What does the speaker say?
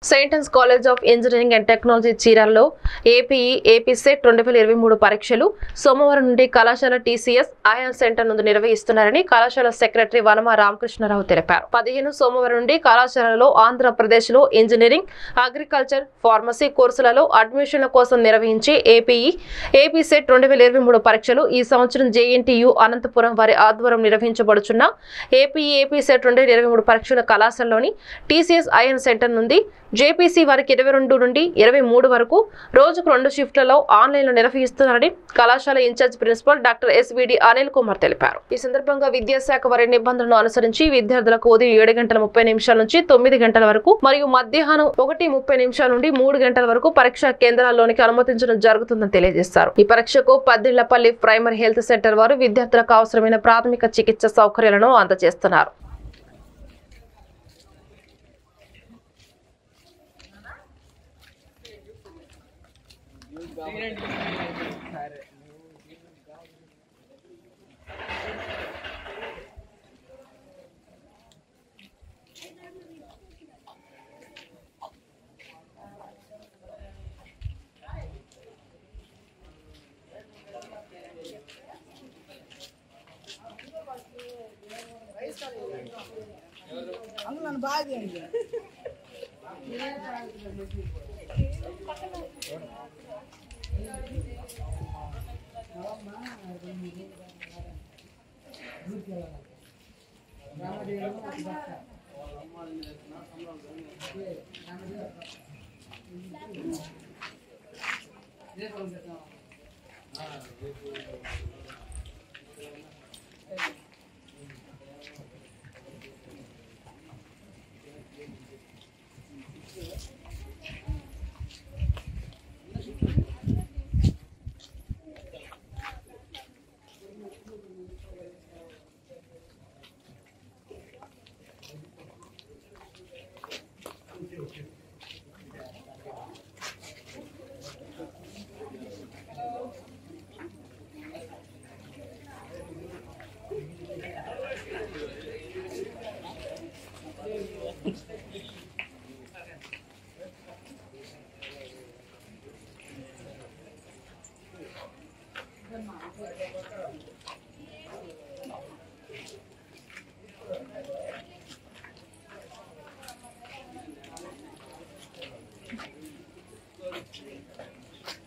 సెయింటన్స్ college of engineering and technology చీరాలలో AP E AP CET రెండు వేల ఇరవై మూడు పరీక్షలు సోమవారం నుండి కళాశాల టీసీఎస్ ఐఎన్ సెంటర్ నుండి నిర్వహిస్తున్నారని కళాశాల సెక్రటరీ వనమ రామకృష్ణరావు తెలిపారు పదిహేను సోమవారం నుండి కళాశాలలో ఆంధ్రప్రదేశ్ లో ఇంజనీరింగ్ అగ్రికల్చర్ ఫార్మసీ కోర్సులలో అడ్మిషన్ల కోసం నిర్వహించే ఏపీఈ ఏపీ సెట్ రెండు వేల ఇరవై మూడు పరీక్షలు ఈ సంవత్సరం జేఎన్టీయు అనంతపురం వారి ఆధ్వర్యం నిర్వహించబడుచున్న ఏపీఈ ఏపీ సెట్ రెండు వేల ఇరవై మూడు పరీక్షల కళాశాలలోని టీసీఎస్ ఐఎన్ సెంటర్ నుండి జేపీసీ వారికి ఇరవై రెండు నుండి ఇరవై మూడు వరకు రోజుకు రెండు షిఫ్ట్లలో ఆన్లైన్లో నిర్వహిస్తున్నారని కళాశాల incharge principal doctor SVD Anil Kumar తెలిపారు ఈ సందర్భంగా విద్యాశాఖ వారి నిబంధనలను అనుసరించి విద్యార్థులకు ఉదయం ఏడు గంటల ముప్పై నిమిషాల నుంచి తొమ్మిది గంటల వరకు మరియు మధ్యాహ్నం ఒకటి ముప్పై నిమిషాల నుండి మూడు గంటల వరకు పరీక్షా కేంద్రాల్లోనికి అనుమతించడం జరుగుతుందని తెలియజేశారు ఈ పరీక్షకు పద్దిళ్లపల్లి ప్రైమరీ హెల్త్ సెంటర్ వారు విద్యార్థులకు అవసరమైన ప్రాథమిక చికిత్స సౌకర్యాలను అందజేస్తున్నారు అంకుల్ నన్ను బాగా తీయండి